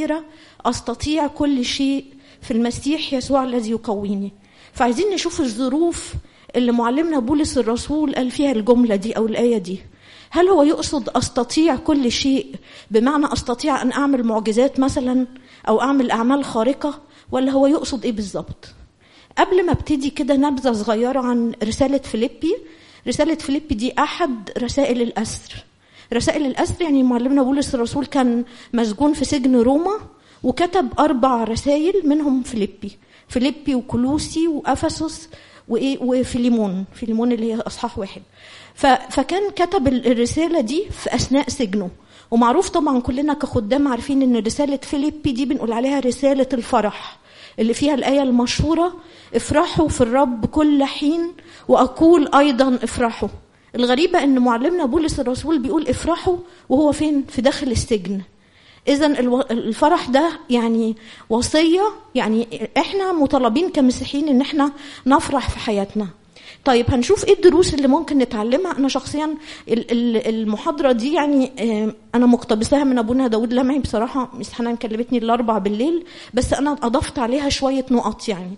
الأخيرة أستطيع كل شيء في المسيح يسوع الذي يقويني فعايزين نشوف الظروف اللي معلمنا بولس الرسول قال فيها الجملة دي أو الآية دي هل هو يقصد أستطيع كل شيء بمعنى أستطيع أن أعمل معجزات مثلا أو أعمل أعمال خارقة ولا هو يقصد إيه بالظبط قبل ما ابتدي كده نبذة صغيرة عن رسالة فيليبي رسالة فيليبي دي أحد رسائل الأسر رسائل الأسر يعني معلمنا بولس الرسول كان مسجون في سجن روما وكتب أربع رسائل منهم فيليبي فيليبي وكلوسي وأفسس وإيه وفيليمون فيليمون اللي هي أصحاح واحد فكان كتب الرسالة دي في أثناء سجنه ومعروف طبعا كلنا كخدام عارفين ان رسالة فيليبي دي بنقول عليها رسالة الفرح اللي فيها الآية المشهورة افرحوا في الرب كل حين وأقول أيضا افرحوا الغريبة ان معلمنا بولس الرسول بيقول افرحوا وهو فين في داخل السجن اذا الفرح ده يعني وصيه يعني احنا مطالبين كمسيحيين ان احنا نفرح في حياتنا طيب هنشوف ايه الدروس اللي ممكن نتعلمها انا شخصيا المحاضره دي يعني انا مقتبساها من ابونا داود لمعي بصراحه مس حنان كلمتني الاربع بالليل بس انا اضفت عليها شويه نقط يعني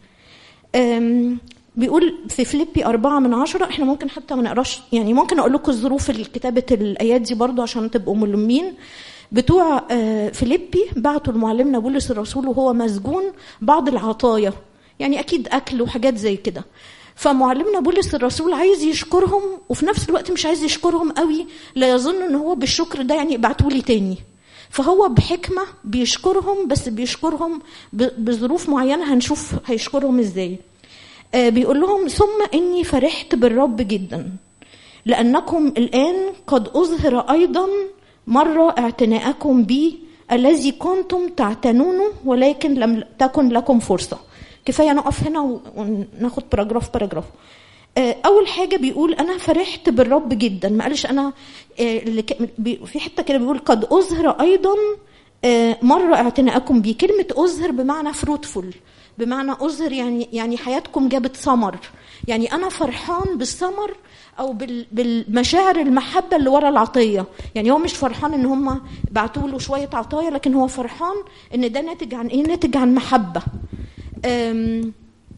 بيقول في فيليبي أربعة من عشرة احنا ممكن حتى ما نقراش يعني ممكن أقول لكم الظروف كتابة الآيات دي برضو عشان تبقوا ملمين بتوع فيليبي بعتوا لمعلمنا بولس الرسول وهو مسجون بعض العطايا يعني أكيد أكل وحاجات زي كده فمعلمنا بولس الرسول عايز يشكرهم وفي نفس الوقت مش عايز يشكرهم قوي لا يظن ان هو بالشكر ده يعني ابعتوا لي تاني فهو بحكمة بيشكرهم بس بيشكرهم بظروف معينة هنشوف هيشكرهم ازاي آه بيقول لهم ثم إني فرحت بالرب جدا لأنكم الآن قد أظهر أيضا مرة اعتناءكم بي الذي كنتم تعتنونه ولكن لم تكن لكم فرصة كفاية نقف هنا وناخد باراجراف باراجراف أول حاجة بيقول أنا فرحت بالرب جدا ما قالش أنا في حتة كده بيقول قد أظهر أيضا مرة اعتناءكم بي كلمة أظهر بمعنى فروتفول بمعنى أظهر يعني يعني حياتكم جابت ثمر يعني أنا فرحان بالثمر أو بالمشاعر المحبة اللي ورا العطية يعني هو مش فرحان إن هم بعتوا له شوية عطايا لكن هو فرحان إن ده ناتج عن إيه ناتج عن محبة أم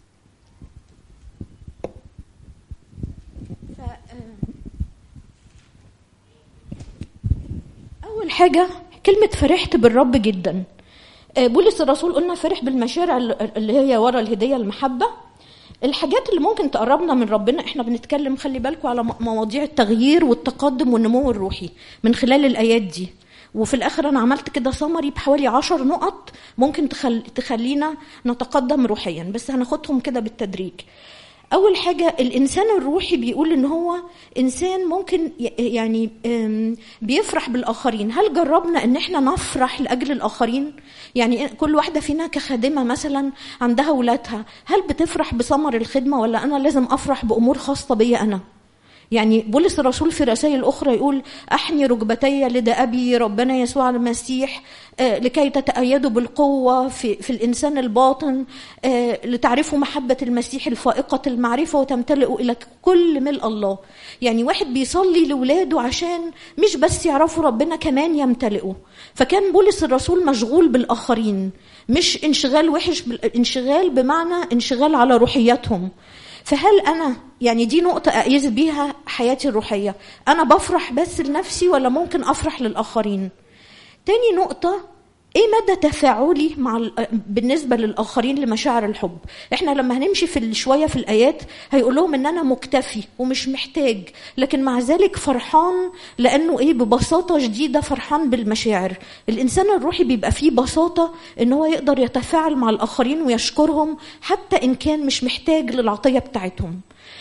أول حاجة كلمة فرحت بالرب جدا بولس الرسول قلنا فرح بالمشاعر اللي هي ورا الهدية المحبة الحاجات اللي ممكن تقربنا من ربنا احنا بنتكلم خلي بالكم على مواضيع التغيير والتقدم والنمو الروحي من خلال الآيات دي وفي الآخر أنا عملت كده سمري بحوالي عشر نقط ممكن تخل... تخلينا نتقدم روحيا بس هناخدهم كده بالتدريج أول حاجة الإنسان الروحي بيقول إن هو إنسان ممكن يعني بيفرح بالآخرين هل جربنا إن إحنا نفرح لأجل الآخرين يعني كل واحدة فينا كخادمة مثلا عندها ولادها هل بتفرح بثمر الخدمة ولا أنا لازم أفرح بأمور خاصة بيا أنا يعني بولس الرسول في رسائل أخرى يقول أحني ركبتي لدى أبي ربنا يسوع المسيح لكي تتأيدوا بالقوة في, في الإنسان الباطن لتعرفوا محبة المسيح الفائقة المعرفة وتمتلئوا إلى كل ملء الله يعني واحد بيصلي لولاده عشان مش بس يعرفوا ربنا كمان يمتلئوا فكان بولس الرسول مشغول بالآخرين مش انشغال وحش انشغال بمعنى انشغال على روحياتهم فهل انا يعني دي نقطه اقيس بيها حياتي الروحيه انا بفرح بس لنفسي ولا ممكن افرح للاخرين تاني نقطه ايه مدى تفاعلي مع بالنسبه للاخرين لمشاعر الحب احنا لما هنمشي في شويه في الايات هيقول لهم ان انا مكتفي ومش محتاج لكن مع ذلك فرحان لانه ايه ببساطه شديده فرحان بالمشاعر الانسان الروحي بيبقى فيه بساطه ان هو يقدر يتفاعل مع الاخرين ويشكرهم حتى ان كان مش محتاج للعطيه بتاعتهم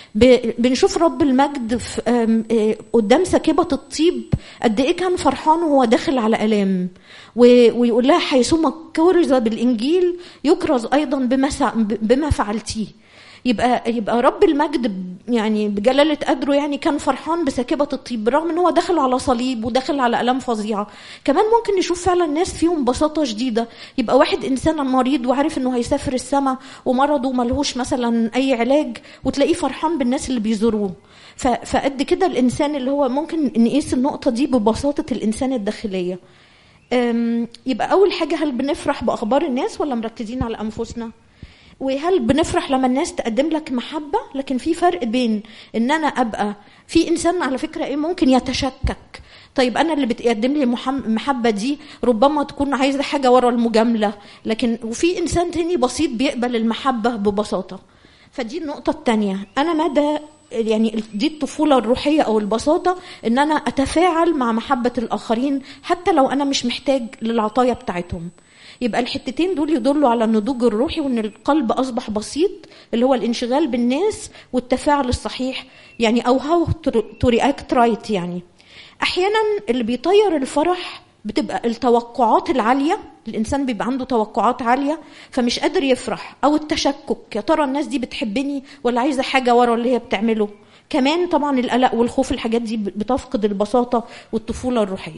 بنشوف رب المجد في قدام ساكبة الطيب قد ايه كان فرحان وهو داخل على الام ويقول لها حيثما كرز بالانجيل يكرز ايضا بما بما فعلتيه يبقى يبقى رب المجد يعني بجلاله قدره يعني كان فرحان بساكبه الطيب بالرغم ان هو داخل على صليب وداخل على الام فظيعه كمان ممكن نشوف فعلا ناس فيهم بساطه شديده يبقى واحد انسان مريض وعارف انه هيسافر السماء ومرضه ملهوش مثلا اي علاج وتلاقيه فرحان بالناس اللي بيزوروه فقد كده الانسان اللي هو ممكن نقيس النقطه دي ببساطه الانسان الداخليه أم، يبقى اول حاجه هل بنفرح باخبار الناس ولا مركزين على انفسنا وهل بنفرح لما الناس تقدم لك محبه لكن في فرق بين ان انا ابقى في انسان على فكره ايه ممكن يتشكك طيب انا اللي بتقدم لي محم- محبه دي ربما تكون عايزه حاجه ورا المجامله لكن وفي انسان تاني بسيط بيقبل المحبه ببساطه فدي النقطه الثانيه انا مدى يعني دي الطفولة الروحية أو البساطة إن أنا أتفاعل مع محبة الآخرين حتى لو أنا مش محتاج للعطايا بتاعتهم يبقى الحتتين دول يدلوا على النضوج الروحي وإن القلب أصبح بسيط اللي هو الانشغال بالناس والتفاعل الصحيح يعني أو هاو تو رياكت رايت يعني أحيانا اللي بيطير الفرح بتبقى التوقعات العالية الإنسان بيبقى عنده توقعات عالية فمش قادر يفرح أو التشكك يا ترى الناس دي بتحبني ولا عايزة حاجة ورا اللي هي بتعمله كمان طبعا القلق والخوف الحاجات دي بتفقد البساطة والطفولة الروحية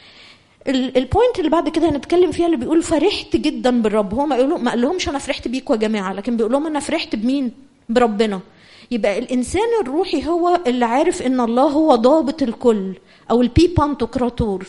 ال- البوينت اللي بعد كده هنتكلم فيها اللي بيقول فرحت جدا بالرب هو ما يقولوا ما قال لهمش انا فرحت بيكوا يا جماعه لكن بيقول لهم انا فرحت بمين بربنا يبقى الانسان الروحي هو اللي عارف ان الله هو ضابط الكل او البي بانتوكراتور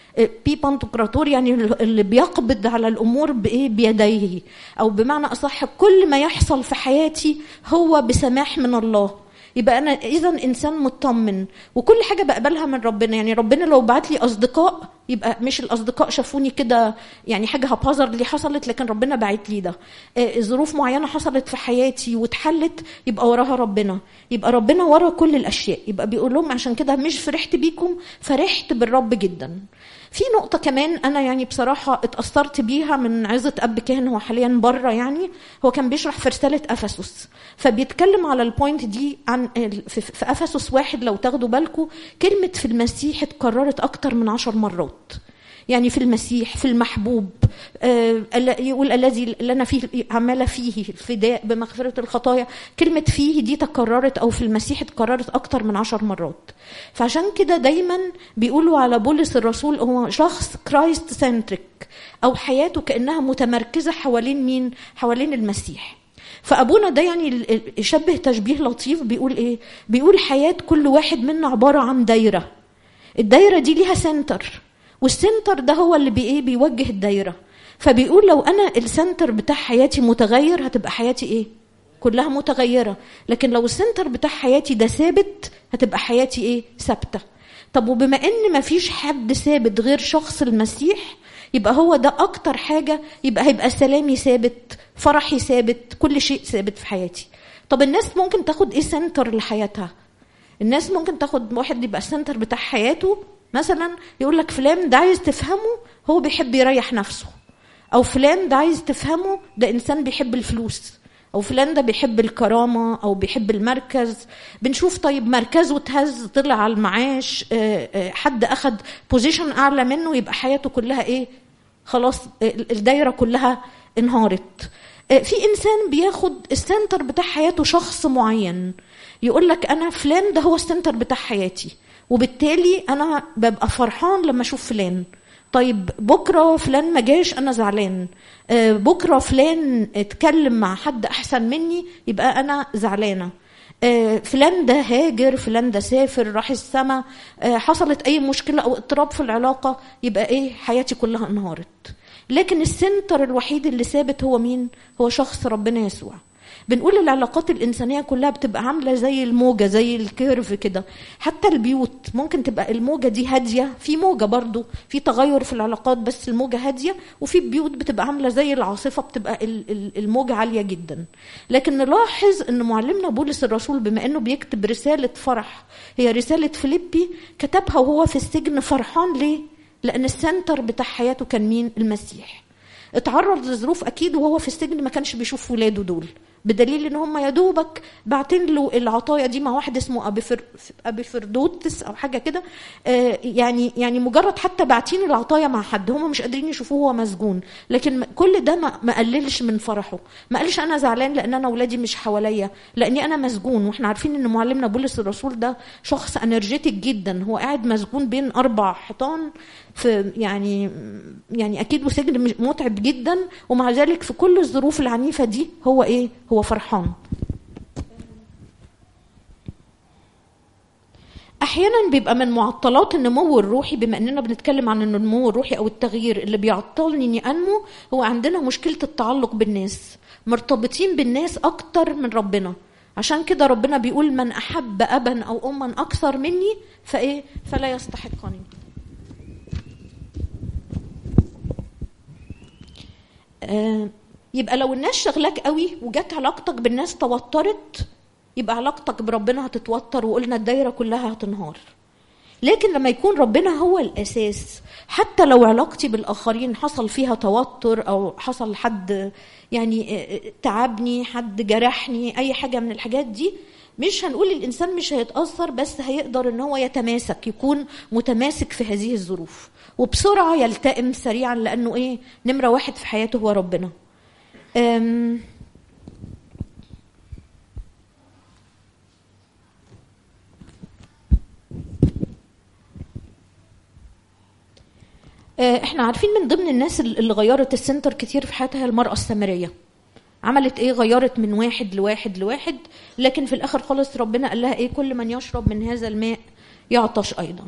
بي بانتوكراتور يعني اللي بيقبض على الامور بايه بيديه او بمعنى اصح كل ما يحصل في حياتي هو بسماح من الله يبقى انا اذا انسان مطمن وكل حاجه بقبلها من ربنا يعني ربنا لو بعت لي اصدقاء يبقى مش الاصدقاء شافوني كده يعني حاجه هبازر اللي حصلت لكن ربنا بعت لي ده آه، ظروف معينه حصلت في حياتي واتحلت يبقى وراها ربنا يبقى ربنا ورا كل الاشياء يبقى بيقول لهم عشان كده مش فرحت بيكم فرحت بالرب جدا في نقطة كمان أنا يعني بصراحة اتأثرت بيها من عظة أب كاهن هو حاليا بره يعني هو كان بيشرح في رسالة أفسس فبيتكلم على البوينت دي عن ال- في في أفسس واحد لو تاخدوا بالكم كلمة في المسيح اتكررت أكتر من عشر مرات يعني في المسيح في المحبوب آه ال- يقول الذي لنا فيه عمال فيه الفداء بمغفرة الخطايا كلمة فيه دي تكررت أو في المسيح اتكررت أكتر من عشر مرات فعشان كده دايما بيقولوا على بولس الرسول هو شخص كرايست سنتريك أو حياته كأنها متمركزة حوالين مين حوالين المسيح فابونا ده يعني ال- ال- يشبه تشبيه لطيف بيقول ايه بيقول حياه كل واحد منا عباره عن دايره الدايره دي ليها سنتر والسنتر ده هو اللي بي ايه بيوجه الدايره فبيقول لو انا السنتر بتاع حياتي متغير هتبقى حياتي ايه كلها متغيره لكن لو السنتر بتاع حياتي ده ثابت هتبقى حياتي ايه ثابته طب وبما ان مفيش حد ثابت غير شخص المسيح يبقى هو ده اكتر حاجه يبقى هيبقى سلامي ثابت فرحي ثابت كل شيء ثابت في حياتي طب الناس ممكن تاخد ايه سنتر لحياتها الناس ممكن تاخد واحد يبقى السنتر بتاع حياته مثلا يقول لك فلان ده عايز تفهمه هو بيحب يريح نفسه او فلان ده عايز تفهمه ده انسان بيحب الفلوس او فلان ده بيحب الكرامه او بيحب المركز بنشوف طيب مركزه اتهز طلع على المعاش آه، آه، حد اخد بوزيشن اعلى منه يبقى حياته كلها ايه خلاص آه، الدايره كلها انهارت آه، في انسان بياخد السنتر بتاع حياته شخص معين يقول لك انا فلان ده هو السنتر بتاع حياتي وبالتالي انا ببقى فرحان لما اشوف فلان طيب بكره فلان ما جاش انا زعلان آه، بكره فلان اتكلم مع حد احسن مني يبقى انا زعلانه آه، فلان ده هاجر فلان ده سافر راح السما آه، حصلت اي مشكله او اضطراب في العلاقه يبقى ايه حياتي كلها انهارت لكن السنتر الوحيد اللي ثابت هو مين هو شخص ربنا يسوع بنقول العلاقات الإنسانية كلها بتبقى عاملة زي الموجة زي الكيرف كده حتى البيوت ممكن تبقى الموجة دي هادية في موجة برضو في تغير في العلاقات بس الموجة هادية وفي بيوت بتبقى عاملة زي العاصفة بتبقى ال- ال- الموجة عالية جدا لكن نلاحظ أن معلمنا بولس الرسول بما أنه بيكتب رسالة فرح هي رسالة فيليبي كتبها وهو في السجن فرحان ليه؟ لأن السنتر بتاع حياته كان مين؟ المسيح اتعرض لظروف اكيد وهو في السجن ما كانش بيشوف ولاده دول بدليل ان هم يا دوبك باعتين له العطايا دي مع واحد اسمه ابي فر... ابي فردوتس او حاجه كده آه يعني يعني مجرد حتى باعتين العطايا مع حد هم مش قادرين يشوفوه هو مسجون لكن م- كل ده ما ما قللش من فرحه ما قالش انا زعلان لان انا ولادي مش حواليا لاني انا مسجون واحنا عارفين ان معلمنا بولس الرسول ده شخص انرجيتك جدا هو قاعد مسجون بين اربع حيطان في يعني يعني اكيد وسجن مش- متعب جدا ومع ذلك في كل الظروف العنيفه دي هو ايه هو فرحان احيانا بيبقى من معطلات النمو الروحي بما اننا بنتكلم عن النمو الروحي او التغيير اللي بيعطلني اني انمو هو عندنا مشكله التعلق بالناس مرتبطين بالناس اكتر من ربنا عشان كده ربنا بيقول من احب ابا او اما اكثر مني فايه فلا يستحقني آه يبقى لو الناس شغلاك قوي وجت علاقتك بالناس توترت يبقى علاقتك بربنا هتتوتر وقلنا الدايره كلها هتنهار لكن لما يكون ربنا هو الاساس حتى لو علاقتي بالاخرين حصل فيها توتر او حصل حد يعني تعبني حد جرحني اي حاجه من الحاجات دي مش هنقول الانسان مش هيتاثر بس هيقدر ان هو يتماسك يكون متماسك في هذه الظروف وبسرعه يلتئم سريعا لانه ايه نمره واحد في حياته هو ربنا أم احنا عارفين من ضمن الناس اللي غيرت السنتر كتير في حياتها المرأة السامرية عملت ايه غيرت من واحد لواحد لواحد لكن في الاخر خالص ربنا قال لها ايه كل من يشرب من هذا الماء يعطش ايضا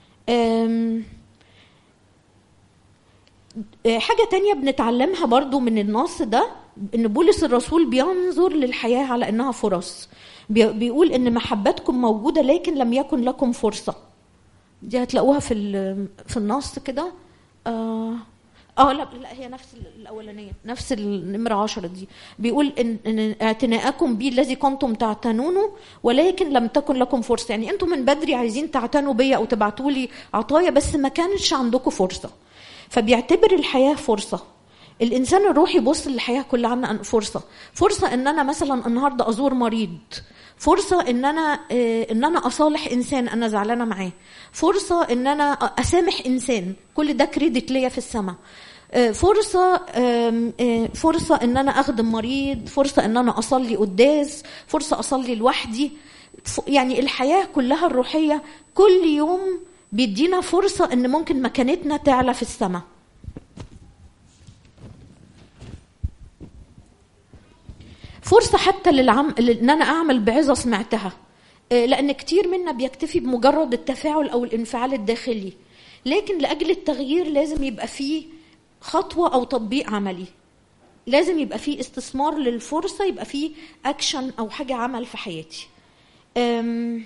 حاجة تانية بنتعلمها برضو من النص ده ان بولس الرسول بينظر للحياة على انها فرص بيقول ان محبتكم موجودة لكن لم يكن لكم فرصة دي هتلاقوها في في النص كده اه اه لا لا هي نفس الاولانيه نفس النمره 10 دي بيقول ان, إن اعتناءكم بي الذي كنتم تعتنونه ولكن لم تكن لكم فرصه يعني انتم من بدري عايزين تعتنوا بيا او تبعتوا لي عطايا بس ما كانش عندكم فرصه فبيعتبر الحياه فرصه الانسان الروحي يبص للحياه كلها عنا فرصه فرصه ان انا مثلا النهارده ازور مريض فرصة إن أنا إن أنا أصالح إنسان أنا زعلانة معاه فرصة إن أنا أسامح إنسان كل ده كريدت ليا في السماء فرصة فرصة إن أنا أخدم مريض فرصة إن أنا أصلي قداس فرصة أصلي لوحدي يعني الحياة كلها الروحية كل يوم بيدينا فرصة إن ممكن مكانتنا تعلى في السماء فرصة حتى للعم... ان انا اعمل بعظة سمعتها لان كتير منا بيكتفي بمجرد التفاعل او الانفعال الداخلي لكن لاجل التغيير لازم يبقى فيه خطوة او تطبيق عملي لازم يبقى فيه استثمار للفرصة يبقى فيه اكشن او حاجة عمل في حياتي أم...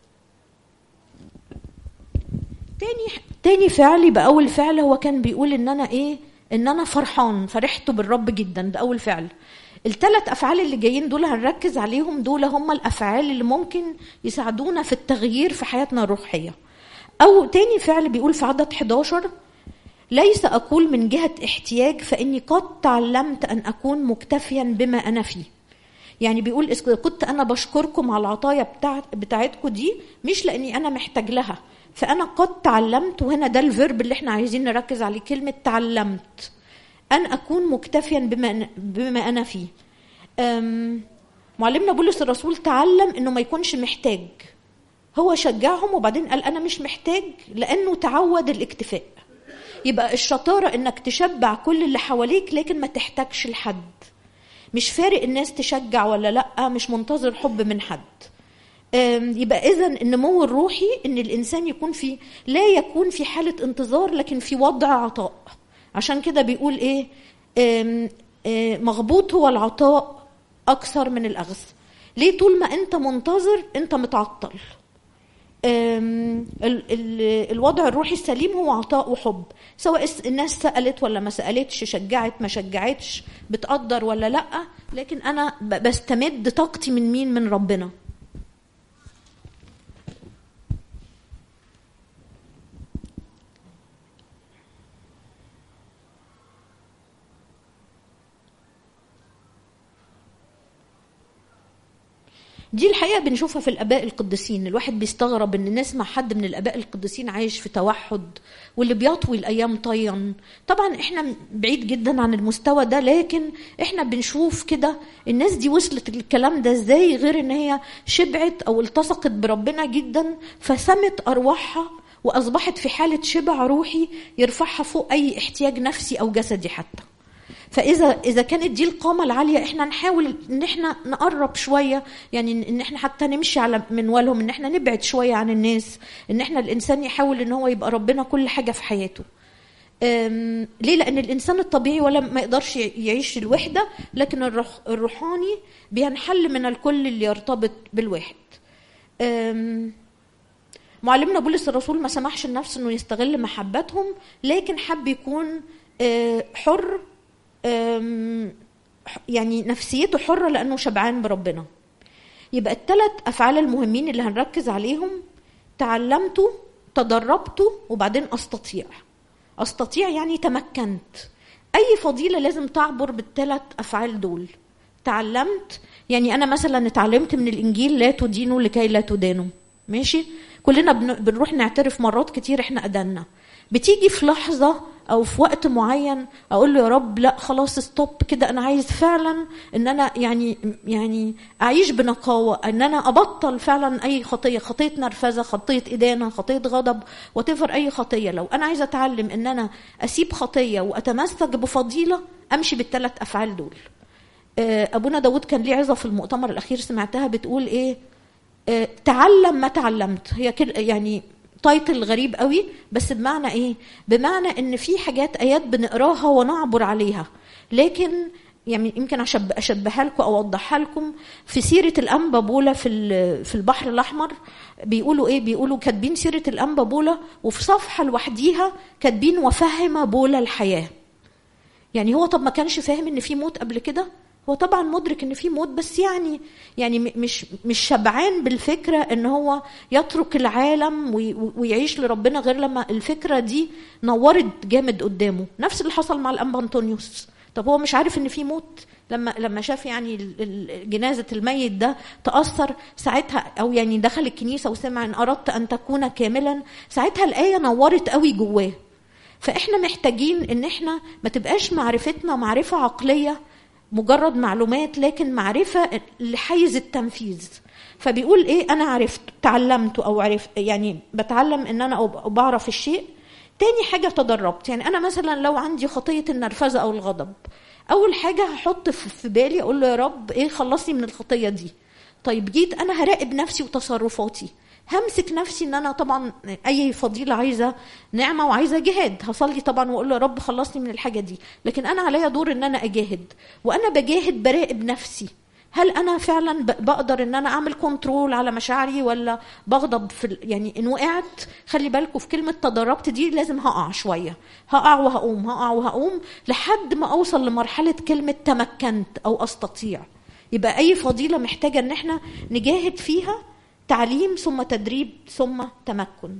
تاني تاني فعل يبقى اول فعل هو كان بيقول ان انا ايه ان انا فرحان فرحت بالرب جدا ده اول فعل الثلاث افعال اللي جايين دول هنركز عليهم دول هم الافعال اللي ممكن يساعدونا في التغيير في حياتنا الروحيه او تاني فعل بيقول في عدد 11 ليس اقول من جهه احتياج فاني قد تعلمت ان اكون مكتفيا بما انا فيه يعني بيقول إذا كنت انا بشكركم على العطايا بتاعت بتاعتكم دي مش لاني انا محتاج لها فانا قد تعلمت وهنا ده الفيرب اللي احنا عايزين نركز عليه كلمه تعلمت أن أكون مكتفيا بما, بما أنا فيه معلمنا بولس الرسول تعلم أنه ما يكونش محتاج هو شجعهم وبعدين قال أنا مش محتاج لأنه تعود الاكتفاء يبقى الشطارة أنك تشبع كل اللي حواليك لكن ما تحتاجش لحد مش فارق الناس تشجع ولا لأ مش منتظر حب من حد يبقى اذا النمو الروحي ان الانسان يكون في لا يكون في حاله انتظار لكن في وضع عطاء عشان كده بيقول ايه آم آم مغبوط هو العطاء اكثر من الاخذ ليه طول ما انت منتظر انت متعطل ال ال الوضع الروحي السليم هو عطاء وحب سواء الناس سالت ولا ما سالتش شجعت ما شجعتش بتقدر ولا لا لكن انا بستمد طاقتي من مين من ربنا دي الحقيقه بنشوفها في الاباء القديسين الواحد بيستغرب ان نسمع حد من الاباء القديسين عايش في توحد واللي بيطوي الايام طيا طبعا احنا بعيد جدا عن المستوى ده لكن احنا بنشوف كده الناس دي وصلت للكلام ده ازاي غير ان هي شبعت او التصقت بربنا جدا فسمت ارواحها واصبحت في حاله شبع روحي يرفعها فوق اي احتياج نفسي او جسدي حتى فاذا اذا كانت دي القامه العاليه احنا نحاول ان احنا نقرب شويه يعني ان احنا حتى نمشي على منوالهم ان احنا نبعد شويه عن الناس ان احنا الانسان يحاول ان هو يبقى ربنا كل حاجه في حياته أم، ليه لان الانسان الطبيعي ولا ما يقدرش يعيش الوحده لكن الروح الروحاني بينحل من الكل اللي يرتبط بالواحد أم، معلمنا بولس الرسول ما سمحش لنفسه انه يستغل محبتهم لكن حب يكون آه، حر آم، ح- يعني نفسيته حرة لأنه شبعان بربنا يبقى الثلاث أفعال المهمين اللي هنركز عليهم تعلمت تدربت وبعدين أستطيع أستطيع يعني تمكنت أي فضيلة لازم تعبر بالثلاث أفعال دول تعلمت يعني أنا مثلا اتعلمت من الإنجيل لا تدينوا لكي لا تدانوا ماشي كلنا بن- بنروح نعترف مرات كتير احنا أدنا بتيجي في لحظة أو في وقت معين أقول له يا رب لا خلاص ستوب كده أنا عايز فعلا إن أنا يعني يعني أعيش بنقاوة إن أنا أبطل فعلا أي خطية خطية نرفزة خطية إدانة خطية غضب وتفر أي خطية لو أنا عايزة أتعلم إن أنا أسيب خطية وأتمسك بفضيلة أمشي بالثلاث أفعال دول آه، أبونا داود كان ليه عظة في المؤتمر الأخير سمعتها بتقول إيه آه، تعلم ما تعلمت هي كده يعني تايتل غريب قوي بس بمعنى ايه بمعنى ان في حاجات ايات بنقراها ونعبر عليها لكن يعني يمكن أشب اشبهها لكم او اوضحها لكم في سيره الانبا بولا في ال- في البحر الاحمر بيقولوا ايه بيقولوا كاتبين سيره الانبا بولا وفي صفحه لوحديها كاتبين وفهم بولا الحياه يعني هو طب ما كانش فاهم ان في موت قبل كده هو طبعا مدرك ان في موت بس يعني يعني م- مش مش شبعان بالفكره ان هو يترك العالم وي- ويعيش لربنا غير لما الفكره دي نورت جامد قدامه نفس اللي حصل مع الانبا انطونيوس طب هو مش عارف ان في موت لما لما شاف يعني ال- ال- جنازه الميت ده تاثر ساعتها او يعني دخل الكنيسه وسمع ان اردت ان تكون كاملا ساعتها الايه نورت قوي جواه فاحنا محتاجين ان احنا ما تبقاش معرفتنا معرفه عقليه مجرد معلومات لكن معرفه لحيز التنفيذ فبيقول ايه انا عرفت تعلمت او عرفت يعني بتعلم ان انا أو أو بعرف الشيء تاني حاجه تدربت يعني انا مثلا لو عندي خطيه النرفزه او الغضب اول حاجه هحط في في بالي اقول له يا رب ايه خلصني من الخطيه دي طيب جيت انا هراقب نفسي وتصرفاتي همسك نفسي ان انا طبعا اي فضيله عايزه نعمه وعايزه جهاد هصلي طبعا واقول له يا رب خلصني من الحاجه دي لكن انا عليا دور ان انا اجاهد وانا بجاهد براقب نفسي هل انا فعلا ب- بقدر ان انا اعمل كنترول على مشاعري ولا بغضب في ال- يعني ان وقعت خلي بالكم في كلمه تدربت دي لازم هقع شويه هقع وهقوم هقع وهقوم لحد ما اوصل لمرحله كلمه تمكنت او استطيع يبقى اي فضيله محتاجه ان احنا نجاهد فيها تعليم ثم تدريب ثم تمكن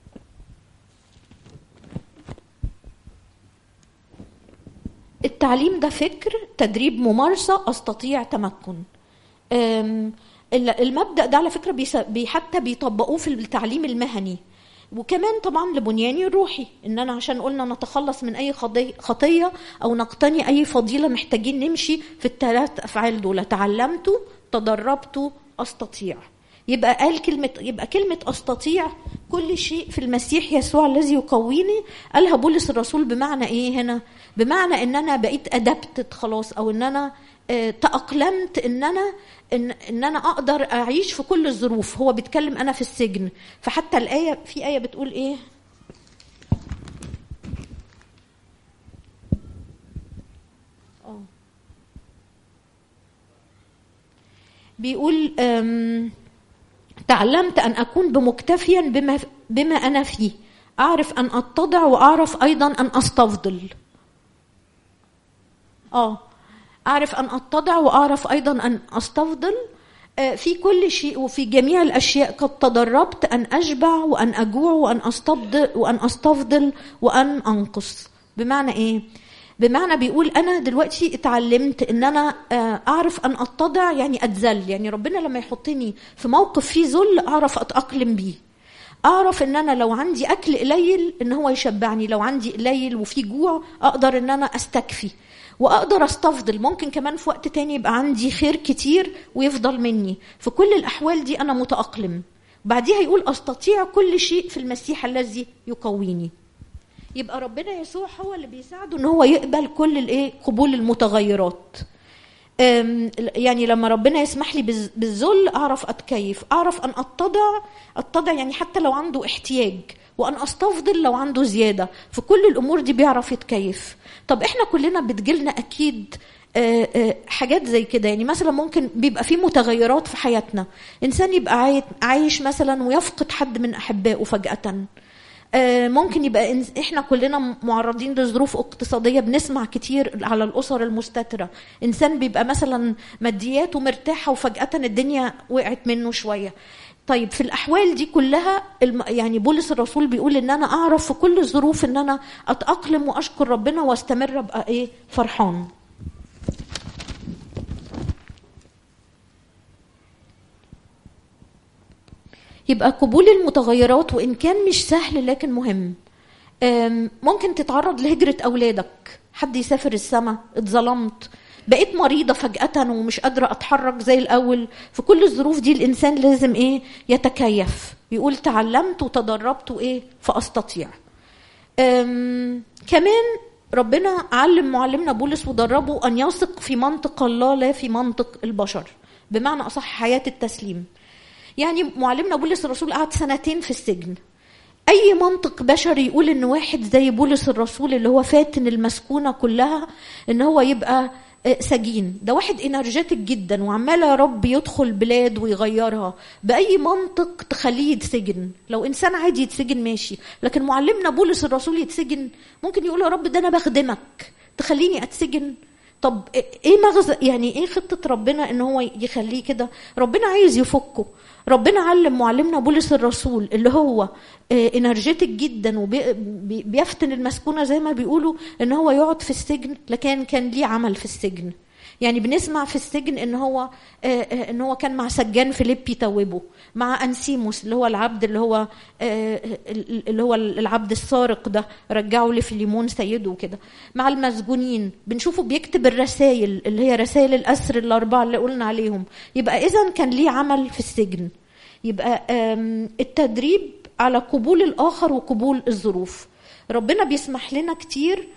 التعليم ده فكر تدريب ممارسة أستطيع تمكن أم، ال- المبدأ ده على فكرة بيس- بي- حتى بيطبقوه في التعليم المهني وكمان طبعا لبنياني الروحي ان انا عشان قلنا نتخلص من اي خضي- خطيه او نقتني اي فضيله محتاجين نمشي في الثلاث افعال دول تعلمت تدربت استطيع يبقى قال كلمة يبقى كلمة أستطيع كل شيء في المسيح يسوع الذي يقويني قالها بولس الرسول بمعنى إيه هنا؟ بمعنى إن أنا بقيت أدبتت خلاص أو إن أنا آه، تأقلمت إن أنا إن, إن أنا أقدر أعيش في كل الظروف هو بيتكلم أنا في السجن فحتى الآية في آية بتقول إيه؟ آه. بيقول أم تعلمت أن أكون بمكتفيا بما, بما أنا فيه أعرف أن أتضع وأعرف أيضا أن أستفضل آه أعرف أن أتضع وأعرف أيضا أن أستفضل آه، في كل شيء وفي جميع الأشياء قد تدربت أن أشبع وأن أجوع وأن أستفضل وأن أستفضل وأن أنقص بمعنى إيه؟ بمعنى بيقول أنا دلوقتي اتعلمت إن أنا آه، أعرف أن أتضع يعني أتذل يعني ربنا لما يحطني في موقف فيه ذل أعرف أتأقلم بيه اعرف ان انا لو عندي اكل قليل ان هو يشبعني لو عندي قليل وفي جوع اقدر ان انا استكفي واقدر استفضل ممكن كمان في وقت تاني يبقى عندي خير كتير ويفضل مني في كل الاحوال دي انا متاقلم بعديها يقول استطيع كل شيء في المسيح الذي يقويني يبقى ربنا يسوع هو اللي بيساعده ان هو يقبل كل الايه قبول المتغيرات يعني لما ربنا يسمح لي بالذل اعرف اتكيف اعرف ان اتضع اتضع يعني حتى لو عنده احتياج وان استفضل لو عنده زياده في كل الامور دي بيعرف يتكيف طب احنا كلنا بتجيلنا اكيد حاجات زي كده يعني مثلا ممكن بيبقى في متغيرات في حياتنا انسان يبقى عايش مثلا ويفقد حد من احبائه فجاه ممكن يبقى احنا كلنا معرضين لظروف اقتصاديه بنسمع كتير على الاسر المستتره انسان بيبقى مثلا مادياته مرتاحه وفجاه الدنيا وقعت منه شويه طيب في الاحوال دي كلها يعني بولس الرسول بيقول ان انا اعرف في كل الظروف ان انا اتاقلم واشكر ربنا واستمر ابقى ايه فرحان يبقى قبول المتغيرات وان كان مش سهل لكن مهم ممكن تتعرض لهجرة أولادك حد يسافر السما اتظلمت بقيت مريضة فجأة ومش قادرة أتحرك زي الأول في كل الظروف دي الإنسان لازم إيه يتكيف يقول تعلمت وتدربت وإيه فأستطيع كمان ربنا علم معلمنا بولس ودربه أن يثق في منطق الله لا في منطق البشر بمعنى أصح حياة التسليم يعني معلمنا بولس الرسول قعد سنتين في السجن اي منطق بشري يقول ان واحد زي بولس الرسول اللي هو فاتن المسكونه كلها ان هو يبقى سجين ده واحد انرجيتك جدا وعمال يا رب يدخل بلاد ويغيرها باي منطق تخليه يتسجن لو انسان عادي يتسجن ماشي لكن معلمنا بولس الرسول يتسجن ممكن يقول يا رب ده انا بخدمك تخليني اتسجن طب ايه مغزى يعني ايه خطه ربنا ان هو يخليه كده ربنا عايز يفكه ربنا علم معلمنا بولس الرسول اللي هو انرجيتك جدا وبيفتن المسكونه زي ما بيقولوا ان هو يقعد في السجن لكن كان ليه عمل في السجن يعني بنسمع في السجن ان هو ان هو كان مع سجان فيليبي توبه مع انسيموس اللي هو العبد اللي هو اللي هو العبد السارق ده رجعه لفيليمون سيده وكده مع المسجونين بنشوفه بيكتب الرسائل اللي هي رسائل الاسر الاربعه اللي قلنا عليهم يبقى اذا كان ليه عمل في السجن يبقى التدريب على قبول الاخر وقبول الظروف ربنا بيسمح لنا كتير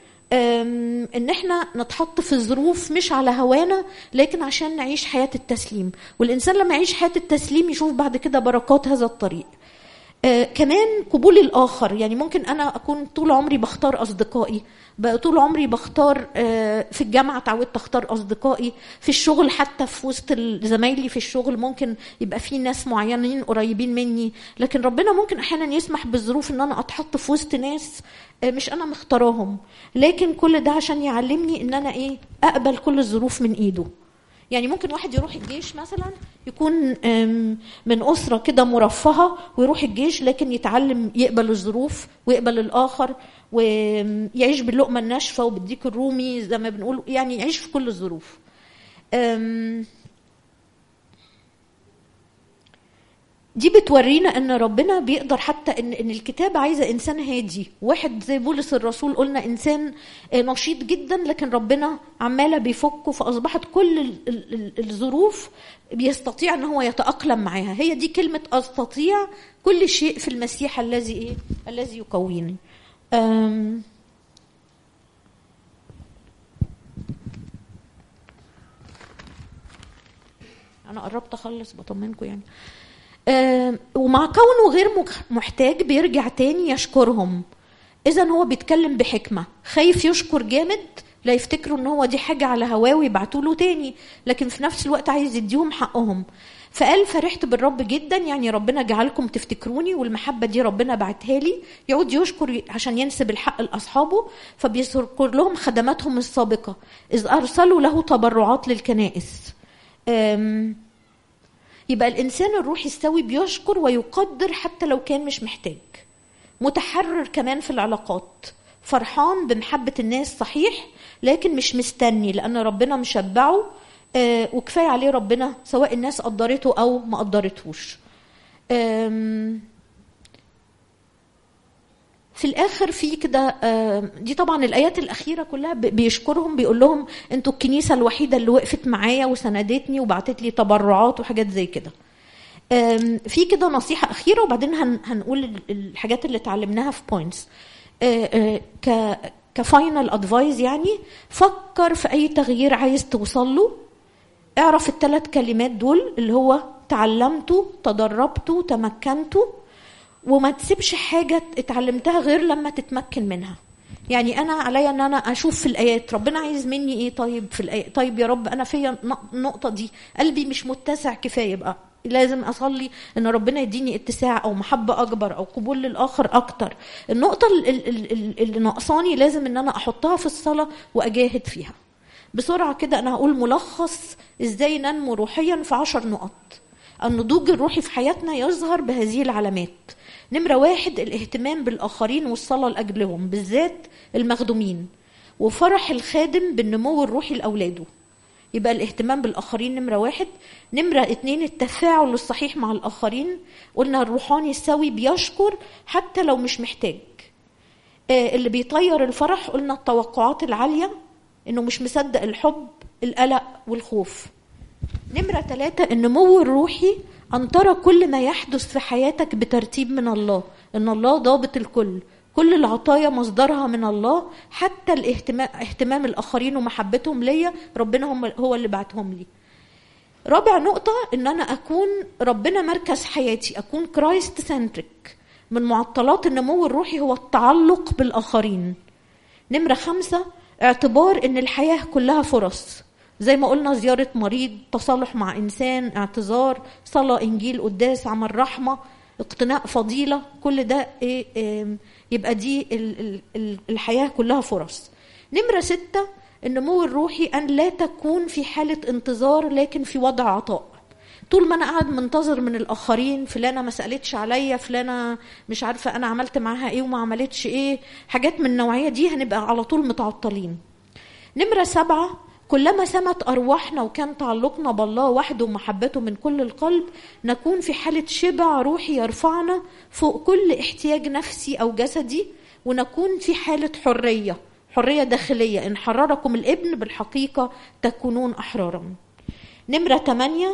ان احنا نتحط في الظروف مش على هوانا لكن عشان نعيش حياه التسليم والانسان لما يعيش حياه التسليم يشوف بعد كده بركات هذا الطريق آه كمان قبول الاخر يعني ممكن انا اكون طول عمري بختار اصدقائي بقى طول عمري بختار آه في الجامعه اتعودت اختار اصدقائي في الشغل حتى في وسط زمايلي في الشغل ممكن يبقى في ناس معينين قريبين مني لكن ربنا ممكن احيانا يسمح بالظروف ان انا اتحط في وسط ناس آه مش انا مختاراهم لكن كل ده عشان يعلمني ان انا ايه اقبل كل الظروف من ايده يعني ممكن واحد يروح الجيش مثلا يكون من أسرة كده مرفهة ويروح الجيش لكن يتعلم يقبل الظروف ويقبل الآخر ويعيش باللقمة الناشفة وبالديك الرومي زي ما بنقول يعني يعيش في كل الظروف دي بتورينا ان ربنا بيقدر حتى ان ان الكتاب عايزه انسان هادي واحد زي بولس الرسول قلنا انسان نشيط جدا لكن ربنا عماله بيفكه فاصبحت كل الظروف بيستطيع ان هو يتاقلم معاها هي دي كلمه استطيع كل شيء في المسيح الذي ايه الذي يقويني انا قربت اخلص بطمنكم يعني ومع كونه غير محتاج بيرجع تاني يشكرهم اذا هو بيتكلم بحكمه خايف يشكر جامد لا يفتكروا ان هو دي حاجه على هواه ويبعتوا له تاني لكن في نفس الوقت عايز يديهم حقهم فقال فرحت بالرب جدا يعني ربنا جعلكم تفتكروني والمحبه دي ربنا بعتها لي يعود يشكر عشان ينسب الحق لاصحابه فبيذكر لهم خدماتهم السابقه اذ ارسلوا له تبرعات للكنائس يبقى الانسان الروحي السوي بيشكر ويقدر حتى لو كان مش محتاج متحرر كمان في العلاقات فرحان بمحبة الناس صحيح لكن مش مستني لأن ربنا مشبعه آه وكفاية عليه ربنا سواء الناس قدرته أو ما قدرتهوش في الاخر في كده دي طبعا الايات الاخيره كلها بيشكرهم بيقول لهم انتوا الكنيسه الوحيده اللي وقفت معايا وسندتني وبعتت لي تبرعات وحاجات زي كده في كده نصيحه اخيره وبعدين هنقول الحاجات اللي اتعلمناها في بوينتس ك كفاينل ادفايز يعني فكر في اي تغيير عايز توصل له اعرف الثلاث كلمات دول اللي هو تعلمته تدربته تمكنته وما تسيبش حاجه اتعلمتها غير لما تتمكن منها يعني انا عليا ان انا اشوف في الايات ربنا عايز مني ايه طيب في الايات طيب يا رب انا فيا النقطه دي قلبي مش متسع كفايه بقى لازم اصلي ان ربنا يديني اتساع او محبه اكبر او قبول للاخر اكتر النقطه اللي ناقصاني لازم ان انا احطها في الصلاه واجاهد فيها بسرعه كده انا هقول ملخص ازاي ننمو روحيا في عشر نقط النضوج الروحي في حياتنا يظهر بهذه العلامات نمرة واحد الاهتمام بالآخرين والصلاة لأجلهم بالذات المخدومين وفرح الخادم بالنمو الروحي لأولاده يبقى الاهتمام بالآخرين نمرة واحد نمرة اتنين التفاعل الصحيح مع الآخرين قلنا الروحاني السوي بيشكر حتى لو مش محتاج آه اللي بيطير الفرح قلنا التوقعات العالية انه مش مصدق الحب القلق والخوف نمرة ثلاثة النمو الروحي أن ترى كل ما يحدث في حياتك بترتيب من الله إن الله ضابط الكل كل العطايا مصدرها من الله حتى الاهتمام اهتمام الآخرين ومحبتهم ليا ربنا هم هو اللي بعتهم لي رابع نقطة إن أنا أكون ربنا مركز حياتي أكون كرايست سنتريك من معطلات النمو الروحي هو التعلق بالآخرين نمرة خمسة اعتبار إن الحياة كلها فرص زي ما قلنا زيارة مريض تصالح مع إنسان اعتذار صلاة إنجيل قداس عمل رحمة اقتناء فضيلة كل ده إيه إيه يبقى دي الحياة كلها فرص نمرة ستة النمو الروحي أن لا تكون في حالة انتظار لكن في وضع عطاء طول ما انا قاعد منتظر من الاخرين فلانه ما سالتش عليا فلانه مش عارفه انا عملت معاها ايه وما عملتش ايه حاجات من النوعيه دي هنبقى على طول متعطلين نمره سبعه كلما سمت أرواحنا وكان تعلقنا بالله وحده ومحبته من كل القلب نكون في حالة شبع روحي يرفعنا فوق كل احتياج نفسي أو جسدي ونكون في حالة حرية حرية داخلية إن حرركم الابن بالحقيقة تكونون أحرارا نمرة ثمانية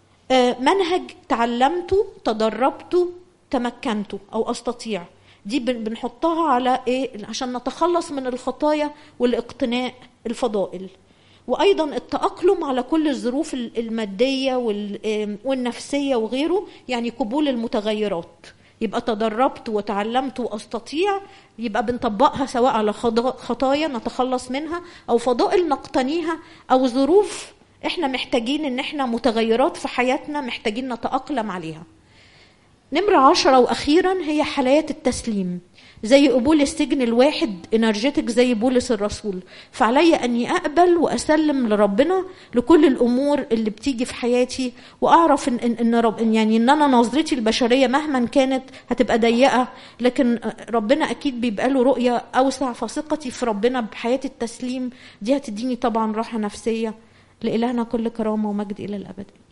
منهج تعلمته تدربته تمكنته أو أستطيع دي بنحطها على إيه عشان نتخلص من الخطايا والاقتناء الفضائل وايضا التاقلم على كل الظروف الماديه والنفسيه وغيره يعني قبول المتغيرات يبقى تدربت وتعلمت واستطيع يبقى بنطبقها سواء على خطايا نتخلص منها او فضائل نقتنيها او ظروف احنا محتاجين ان احنا متغيرات في حياتنا محتاجين نتاقلم عليها نمرة عشرة وأخيرا هي حالات التسليم زي قبول السجن الواحد انرجيتك زي بولس الرسول فعلي اني اقبل واسلم لربنا لكل الامور اللي بتيجي في حياتي واعرف ان ان رب إن يعني ان انا نظرتي البشريه مهما كانت هتبقى ضيقه لكن ربنا اكيد بيبقى له رؤيه اوسع فثقتي في ربنا بحياه التسليم دي هتديني طبعا راحه نفسيه لالهنا كل كرامه ومجد الى الابد